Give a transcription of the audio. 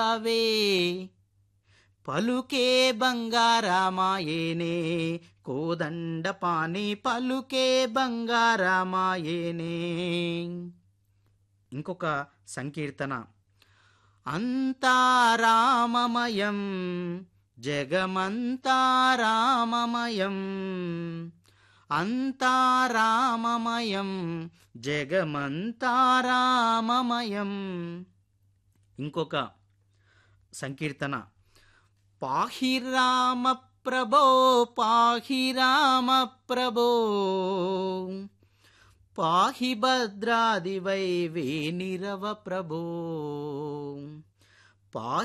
అవే పలుకే బంగారామాయేనే కోదండ పాని పలుకే బంగారామాయేనే ఇంకొక సంకీర్తన అంతా రామమయం జగమంతా రామమయం అంతా రామమయం జగమంతా రామమయం ఇంకొక సంకీర్తన పాహి రామ ప్రభో పాహి రామ ప్రభో పాహి భద్రాదివై వేనిరవ ప్రభో పాహి